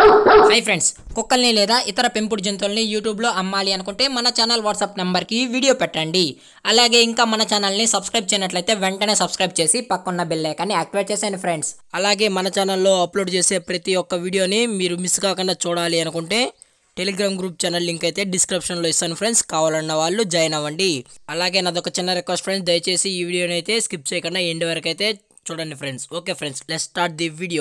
hi friends కుక్కల్ని లేదా ఇతర పెంపుడు జంతువుల్ని యూట్యూబ్లో అమ్మాలి అనుకుంటే మన ఛానల్ వాట్సాప్ నెంబర్కి వీడియో పెట్టండి అలాగే ఇంకా మన ఛానల్ని సబ్స్క్రైబ్ చేయనట్లయితే వెంటనే సబ్స్క్రైబ్ చేసి పక్కన్న బెల్ ఐకాన్ని యాక్టివేట్ చేసేయండి ఫ్రెండ్స్ అలాగే మన ఛానల్లో అప్లోడ్ చేసే ప్రతి ఒక్క వీడియోని మీరు మిస్ కాకుండా చూడాలి అనుకుంటే టెలిగ్రామ్ గ్రూప్ ఛానల్ లింక్ అయితే డిస్క్రిప్షన్లో ఇస్తాను ఫ్రెండ్స్ కావాలన్న వాళ్ళు జాయిన్ అవ్వండి అలాగే నాదొక చిన్న రిక్వెస్ట్ ఫ్రెండ్స్ దయచేసి ఈ వీడియోని అయితే స్కిప్ చేయకుండా ఎండ్ వరకు అయితే చూడండి friends okay friends let start the video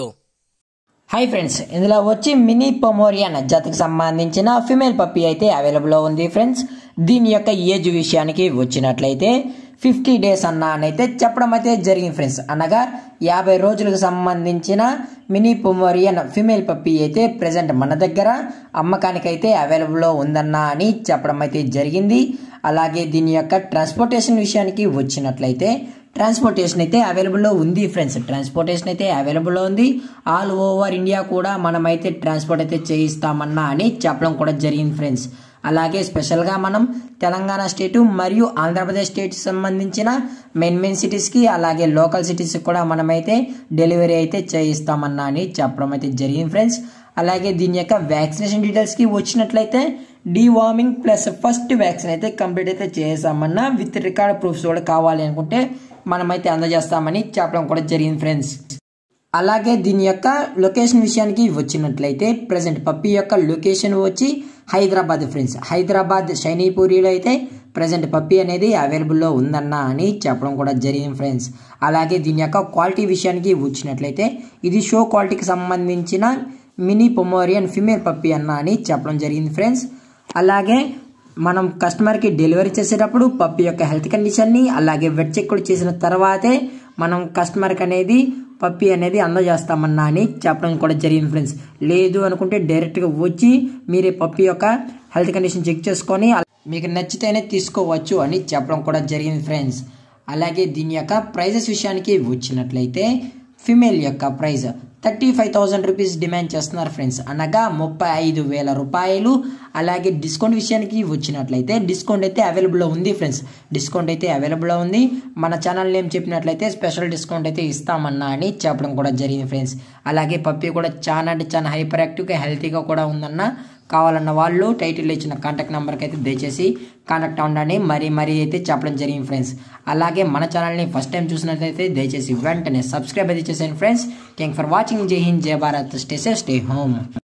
hi friends ఇందులో వచ్చి మినీ పొమోరియన్ జాతికి సంబంధించిన ఫిమేల్ పప్పీ అయితే అవైలబుల్లో ఉంది ఫ్రెండ్స్ దీని యొక్క ఏజ్ విషయానికి వచ్చినట్లయితే ఫిఫ్టీ డేస్ అన్న అని అయితే చెప్పడం అయితే జరిగింది ఫ్రెండ్స్ అనగా యాభై రోజులకు సంబంధించిన మినీ పొమోరియన్ ఫిమేల్ పప్పీ అయితే ప్రజెంట్ మన దగ్గర అమ్మకానికి అయితే అవైలబుల్లో ఉందన్న అని చెప్పడం అయితే జరిగింది అలాగే దీని యొక్క ట్రాన్స్పోర్టేషన్ విషయానికి వచ్చినట్లయితే ట్రాన్స్పోర్టేషన్ అయితే అవైలబుల్లో ఉంది ఫ్రెండ్స్ ట్రాన్స్పోర్టేషన్ అయితే అవైలబుల్లో ఉంది ఆల్ ఓవర్ ఇండియా కూడా మనమైతే ట్రాన్స్పోర్ట్ అయితే చేయిస్తామన్నా అని చెప్పడం కూడా జరిగింది ఫ్రెండ్స్ అలాగే స్పెషల్గా మనం తెలంగాణ స్టేటు మరియు ఆంధ్రప్రదేశ్ స్టేట్కి సంబంధించిన మెయిన్ మెయిన్ సిటీస్కి అలాగే లోకల్ సిటీస్కి కూడా మనమైతే డెలివరీ అయితే చేయిస్తామన్నా అని చెప్పడం అయితే జరిగింది ఫ్రెండ్స్ అలాగే దీని యొక్క వ్యాక్సినేషన్ డీటెయిల్స్కి వచ్చినట్లయితే డీవార్మింగ్ ప్లస్ ఫస్ట్ వ్యాక్సిన్ అయితే కంప్లీట్ అయితే చేసామన్నా విత్ రికార్డ్ ప్రూఫ్స్ కూడా కావాలి అనుకుంటే మనమైతే అందజేస్తామని చెప్పడం కూడా జరిగింది ఫ్రెండ్స్ అలాగే దీని యొక్క లొకేషన్ విషయానికి వచ్చినట్లయితే ప్రజెంట్ పప్పి యొక్క లొకేషన్ వచ్చి హైదరాబాద్ ఫ్రెండ్స్ హైదరాబాద్ షైనీపూరిలో అయితే ప్రజెంట్ పప్పి అనేది అవైలబుల్లో ఉందన్న అని చెప్పడం కూడా జరిగింది ఫ్రెండ్స్ అలాగే దీని యొక్క క్వాలిటీ విషయానికి వచ్చినట్లయితే ఇది షో క్వాలిటీకి సంబంధించిన మినీ పొమోరియన్ ఫిమేల్ పప్పి అన్న అని చెప్పడం జరిగింది ఫ్రెండ్స్ అలాగే మనం కస్టమర్కి డెలివరీ చేసేటప్పుడు పప్పి యొక్క హెల్త్ కండిషన్ని అలాగే వెట్ చెక్ కూడా చేసిన తర్వాతే మనం కస్టమర్కి అనేది పప్పి అనేది అందజేస్తామన్నా అని చెప్పడం కూడా జరిగింది ఫ్రెండ్స్ లేదు అనుకుంటే డైరెక్ట్గా వచ్చి మీరే పప్పి యొక్క హెల్త్ కండిషన్ చెక్ చేసుకొని మీకు నచ్చితేనే తీసుకోవచ్చు అని చెప్పడం కూడా జరిగింది ఫ్రెండ్స్ అలాగే దీని యొక్క ప్రైజెస్ విషయానికి వచ్చినట్లయితే ఫిమేల్ యొక్క price thirty five thousand rupees demand చేస్తున్నారు ఫ్రెండ్స్ అనగా ముప్పై ఐదు వేల రూపాయలు అలాగే డిస్కౌంట్ విషయానికి వచ్చినట్లయితే డిస్కౌంట్ అయితే అవైలబుల్లో ఉంది ఫ్రెండ్స్ డిస్కౌంట్ అయితే అవైలబుల్లో ఉంది మన ఛానల్ నేమ్ చెప్పినట్లయితే స్పెషల్ డిస్కౌంట్ అయితే ఇస్తామన్నా అని చెప్పడం కూడా జరిగింది ఫ్రెండ్స్ అలాగే పప్పి కూడా చాలా అంటే చాలా హైపర్ యాక్టివ్గా హెల్తీగా కూడా ఉందన్న కావాలన్న వాళ్ళు టైటిల్ ఇచ్చిన కాంటాక్ట్ నెంబర్కి అయితే దయచేసి కాంటాక్ట్ అవ్వండి మరీ మరీ అయితే చెప్పడం జరిగింది ఫ్రెండ్స్ అలాగే మన ఛానల్ని ఫస్ట్ టైం చూసినట్లయితే దయచేసి వెంటనే సబ్స్క్రైబ్ అయితే చేసేయండి friends thank for watching Jai Hind Jai Bharat stay safe stay home